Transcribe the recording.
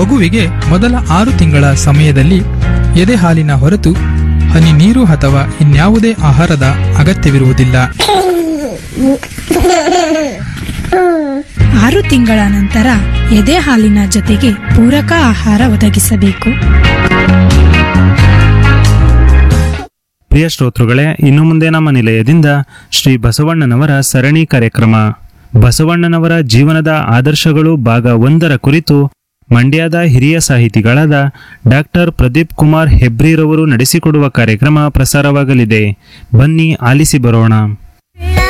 ಮಗುವಿಗೆ ಮೊದಲ ಆರು ತಿಂಗಳ ಸಮಯದಲ್ಲಿ ಎದೆ ಹಾಲಿನ ಹೊರತು ಹನಿ ನೀರು ಅಥವಾ ಇನ್ಯಾವುದೇ ಆಹಾರದ ಅಗತ್ಯವಿರುವುದಿಲ್ಲ ಆರು ತಿಂಗಳ ನಂತರ ಎದೆ ಹಾಲಿನ ಜೊತೆಗೆ ಪೂರಕ ಆಹಾರ ಒದಗಿಸಬೇಕು ಪ್ರಿಯ ಶ್ರೋತೃಗಳೇ ಇನ್ನು ಮುಂದೆ ನಮ್ಮ ನಿಲಯದಿಂದ ಶ್ರೀ ಬಸವಣ್ಣನವರ ಸರಣಿ ಕಾರ್ಯಕ್ರಮ ಬಸವಣ್ಣನವರ ಜೀವನದ ಆದರ್ಶಗಳು ಭಾಗ ಒಂದರ ಕುರಿತು ಮಂಡ್ಯದ ಹಿರಿಯ ಸಾಹಿತಿಗಳಾದ ಡಾಕ್ಟರ್ ಪ್ರದೀಪ್ ಕುಮಾರ್ ಹೆಬ್ರಿರವರು ನಡೆಸಿಕೊಡುವ ಕಾರ್ಯಕ್ರಮ ಪ್ರಸಾರವಾಗಲಿದೆ ಬನ್ನಿ ಆಲಿಸಿ ಬರೋಣ